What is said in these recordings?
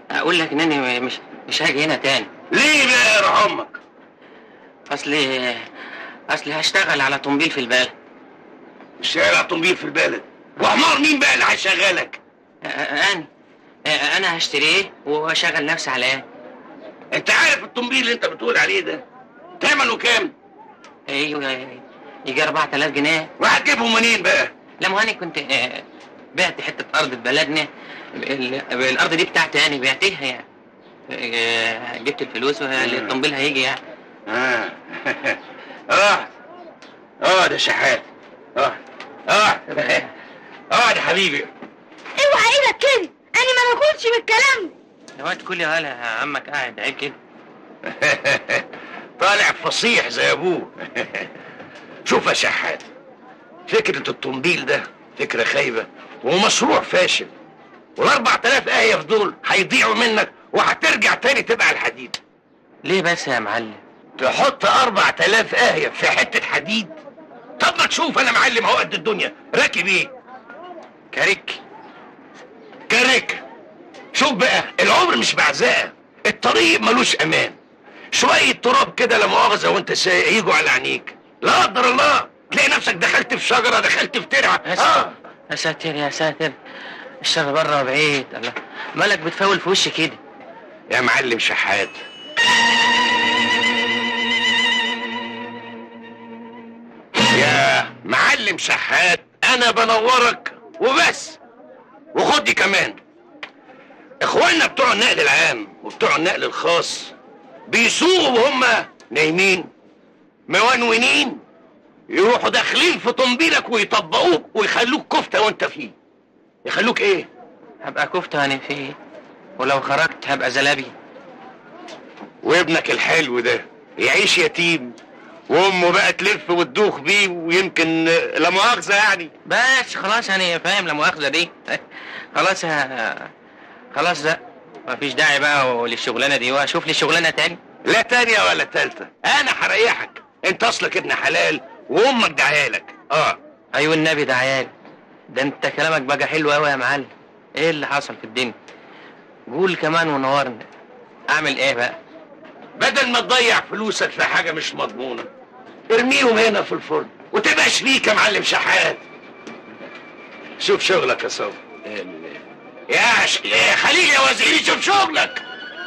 اقول لك انني مش مش هاجي هنا تاني ليه بقى يا امك اصلي اصلي هشتغل على طنبيل في البلد الشارع طنبيل في البلد وحمار مين بقى اللي هيشغلك آه، انا آه، انا هشتريه واشغل نفسي عليه انت عارف الطنبيل اللي انت بتقول عليه ده ثمنه كام ايوه يجي 4000 جنيه وهتجيبه منين بقى لما انا كنت آه، بعت حته ارض في بلدنا ال- الارض دي بتاعتي انا بعتها يعني آه، جبت الفلوس والطنبيل هيجي يعني اه اه اه ده شحات اه اه اه ده حبيبي اوعى ايدك كده انا ما باكلش بالكلام ده يا واد كل هلا عمك قاعد عيب كده طالع فصيح زي ابوه شوف يا شحات فكرة الطنبيل ده فكرة خايبة ومشروع فاشل والأربع تلاف آية في دول هيضيعوا منك وهترجع تاني تبقى على الحديد ليه بس يا معلم تحط أربع تلاف آية في حتة حديد طب ما تشوف أنا معلم أهو قد الدنيا راكب إيه كاريك كرك شوف بقى العمر مش بعزقه الطريق ملوش امان شويه تراب كده لا مؤاخذه وانت سايق يجوا على عينيك لا قدر الله تلاقي نفسك دخلت في شجره دخلت في ترعه يا اه ساتر يا ساتر يا ساتر الشر بره وبعيد الله مالك بتفاول في وشي كده يا معلم شحات يا معلم شحات انا بنورك وبس وخد دي كمان اخواننا بتوع النقل العام وبتوع النقل الخاص بيسوقوا وهم نايمين مونونين يروحوا داخلين في طنبيلك ويطبقوك ويخلوك كفته وانت فيه يخلوك ايه هبقى كفتة انا فيه ولو خرجت هبقى زلابي وابنك الحلو ده يعيش يتيم وامه بقى تلف وتدوخ بيه ويمكن لا مؤاخذه يعني بس خلاص انا فاهم لا مؤاخذة دي خلاص ها خلاص لا مفيش داعي بقى للشغلانة دي واشوف لي شغلانة تاني لا تانية ولا تالتة انا هريحك انت اصلك ابن حلال وامك دعيالك اه ايوه النبي ده عيال ده انت كلامك بقى حلو قوي يا معلم ايه اللي حصل في الدنيا قول كمان ونورنا اعمل ايه بقى بدل ما تضيع فلوسك في حاجه مش مضمونه ارميهم هنا في الفرن وتبقى شريك يا معلم شحات شوف شغلك يا صبري يا, ش... يا خليل يا وزيري شوف شغلك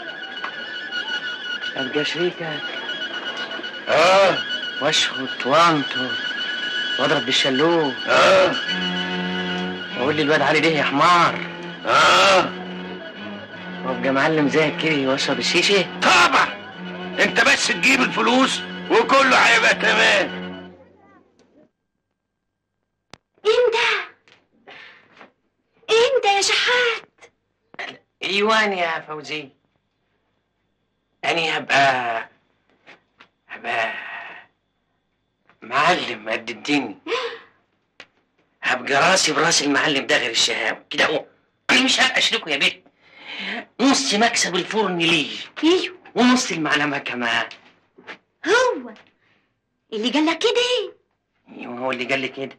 ابقى شريكك اه واشخط وانطر واضرب بالشلوت اه واقول لي الواد علي ده يا حمار اه وابقى معلم زيك كده واشرب الشيشه طبعا انت بس تجيب الفلوس وكله هيبقى تمام انت انت يا شحات ايوان يا فوزي اني هبقى هبقى معلم قد الدنيا هبقى راسي براس المعلم ده غير الشهاوي كده اهو انا مش هبقى شريكه يا بنت نص مكسب الفرن ليه ايوه ونص المعلمة كمان هو اللي قال لك كده ايوه هو اللي قال لي كده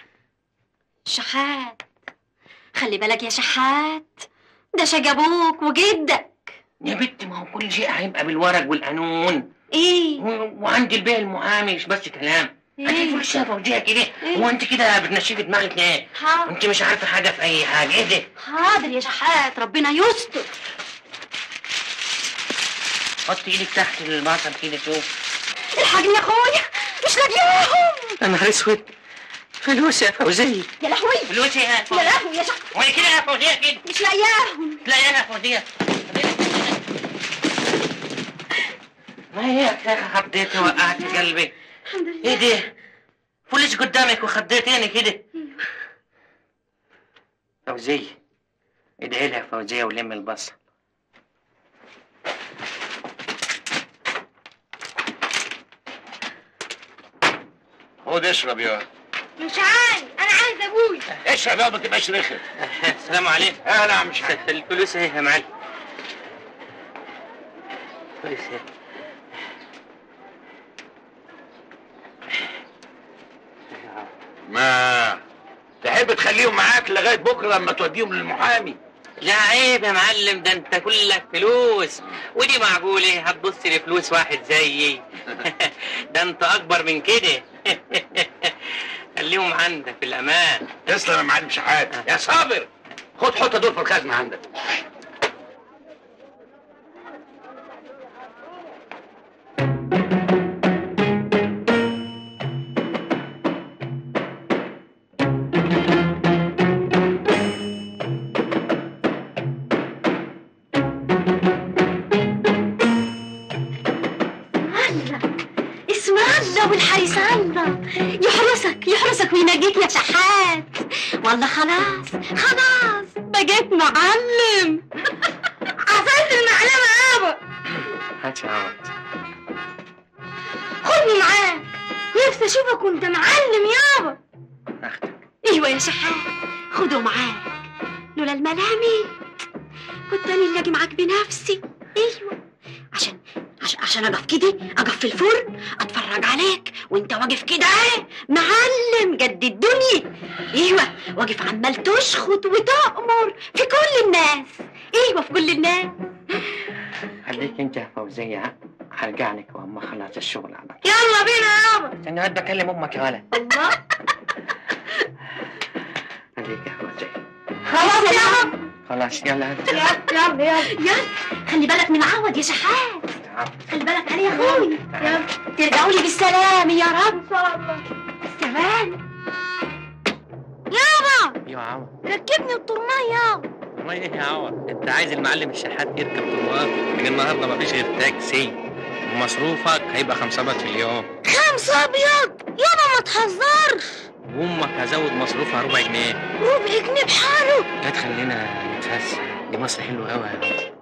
شحات خلي بالك يا شحات ده شق ابوك وجدك يا بنت ما هو كل شيء هيبقى بالورق والقانون ايه و- وعندي البيع المحامي مش بس كلام إيه؟ هتجيب فلوس يا فوزية كده إيه؟ هو انت كده بتنشفي دماغك ليه؟ حاضر انت مش عارفه حاجه في اي حاجه ايه ده؟ حاضر يا شحات ربنا يستر حط ايدك تحت البصل كده شوف الحاجني يا اخويا مش لاقياهم يا نهار اسود فلوس يا فوزيه يا لهوي فلوس يا يا فوزيه لهوي يا شحات وهي كده يا فوزيه كده مش لاقياهم لا يا فوزيه ما هي يا اخي خضيتي وقعت قلبي الحمد لله ايه ده؟ فلوس قدامك وخضيتيني كده فوزيه ادعي لها فوزيه ولم البصل خد اشرب يا مش عايز انا عايز ابوي اشرب يا ما تبقاش رخم السلام عليكم اهلا يا عم شحات الفلوس ايه يا معلم فلوس ايه ما تحب تخليهم معاك لغايه بكره لما توديهم للمحامي لا عيب يا معلم ده انت كلك فلوس ودي معقولة هتبص لفلوس واحد زيي ده انت اكبر من كده خليهم عندك في الامان تسلم يا معلم شحات يا صابر خد حط دول في الخزنه عندك الله اسم الله والحارس الله يحرسك يحرسك وينجيك يا شحات والله خلاص خلاص بقيت معلم عفلت المعلمة يابا هات يا عوض خدني معاك نفسي اشوفك وانت معلم يابا اخدك ايوه يا شحات خده معاك لولا الملامي كنت انا اللي اجي معاك بنفسي ايوه عشان عشان عشان اقف كده اقف في الفرن اتفرج عليك وانت واقف كده ايه معلم قد الدنيا ايوه واقف عمال تشخط وتأمر في كل الناس ايوه في كل الناس خليك انت يا فوزية هرجع لك واما خلص الشغل على طول يلا بينا يابا استنى هات بكلم امك يا ولد الله خليك يا فوزية خلاص يابا خلاص يلا هات يلا يلا يلا خلي بالك من عوض يا شحات تعال. خلي بالك عليه يا اخوي تعال. ترجعوا لي بالسلامة يا رب ان شاء الله بالسلامة يابا ايوه يا عوض ركبني الطرماية يابا ما ايه يا عوض انت عايز المعلم الشحات يركب طماط لكن النهارده مفيش غير تاكسي ومصروفك هيبقى خمسة بات في اليوم خمسة ابيض يابا ما تهزرش وامك هزود مصروفها ربع جنيه ربع جنيه بحاله لا تخلينا نتفسح دي مصر حلوه قوي يا عوض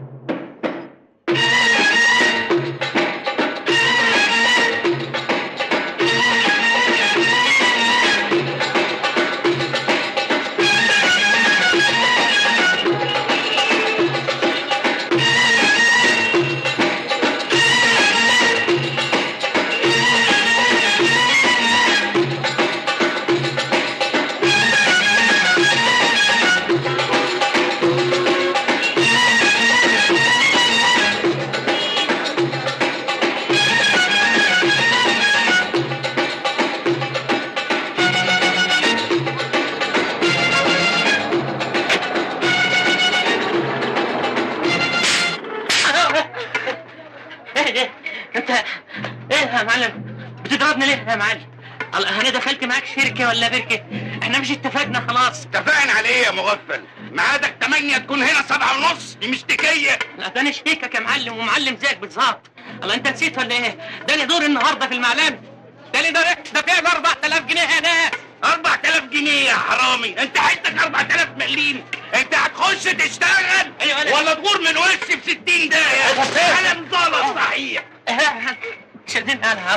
ايه ده انت ايه يا معلم بتضربني ليه يا معلم الله انا دخلت معاك شركه ولا بركه احنا مش اتفقنا خلاص اتفقنا على ايه يا مغفل ميعادك 8 تكون هنا 7 ونص دي مش تكيه لا ده انا شريكك يا معلم ومعلم زيك بالظبط الله انت نسيت ولا ايه ده لي دور النهارده في المعلم ده لي دور ده فيها 4000 جنيه يا ناس 4000 جنيه يا حرامي انت حياتك 4000 مليم انت هتخش تشتغل أيوة أنا- ولا تغور من وشي ب 60 دقيقة انا مضلط صحيح شدين انا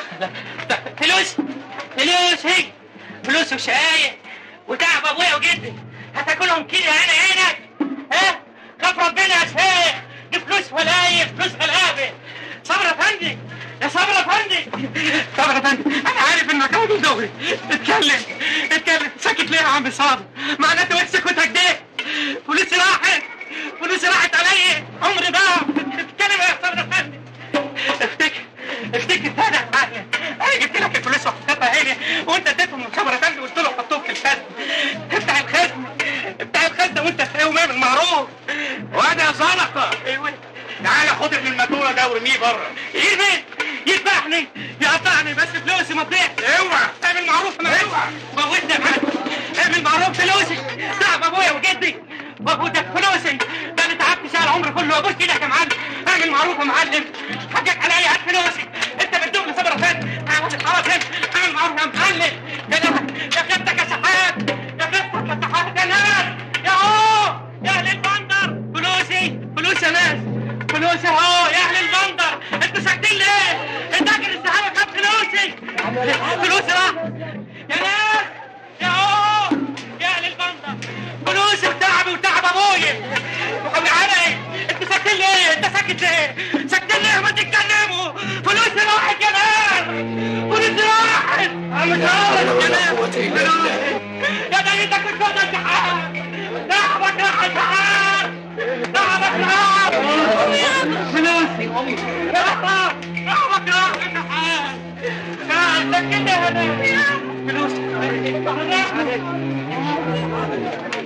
فلوس فلوس هي فلوس وشقايق وتعب ابويا وجدي هتاكلهم كده انا عينك ها خاف ربنا يا شيخ دي فلوس ولايق فلوس غلابه صبر يا فندم يا صبر يا فندم صبر يا فندم انا عارف انك راجل دغري اتكلم اتكلم ساكت ليه يا عم صابر معناته وشك وتكديه فلوسي راحت فلوسي راحت عليا عمري ضاع اتكلم يا صبر يا فندم افتكر افتكر تاني يا معلم انا جبت لك الفلوس وحطيتها هنا وانت اديتهم للخبر يا فندم قلت له حطوهم في الخزنه افتح الخزنه افتح الخزنه وانت فاهم اعمل معروف وادي يا زلطة ايوه تعالى خد ابن الماتورة ده وارميه بره يرمي يذبحني يقطعني بس فلوسي ما تضيعش اوعى اعمل معروف انا اوعى. موتني يا معلم اعمل معروف فلوسي تعب ابويا وجدي وابوتك فلوسي ده انا تعبت شهر عمري كله ابوس ايدك يا معلم اعمل معروف يا معلم حقك عليا هات فلوسي انت بتدوق لي صبر فين تعالى خلاص هنا اعمل معروف يا معلم يا ناس يا خدتك يا شحات يا خدتك يا شحات يا ناس يا هو يا اهل البندر فلوسي فلوس يا ناس فلوسي اهو يا اهل البندر انتوا ساكتين ليه؟ انت اجل السحابه خد فلوسي فلوسي راح يا ناس يا هو يا اهل البندر فلوسي وتعبي وتعب ابويا وحبي علي انتوا ساكتين ليه؟ انت ساكت ليه؟ ساكتين ليه ما تتكلموا؟ فلوسي راحت يا ناس فلوسي راحت انا مش عارف يا ناس فلوسي يا ده انت كنت فاضي الامتحان تعبك راحت فلوسي رحمك راح النحاس ده كده فلوسي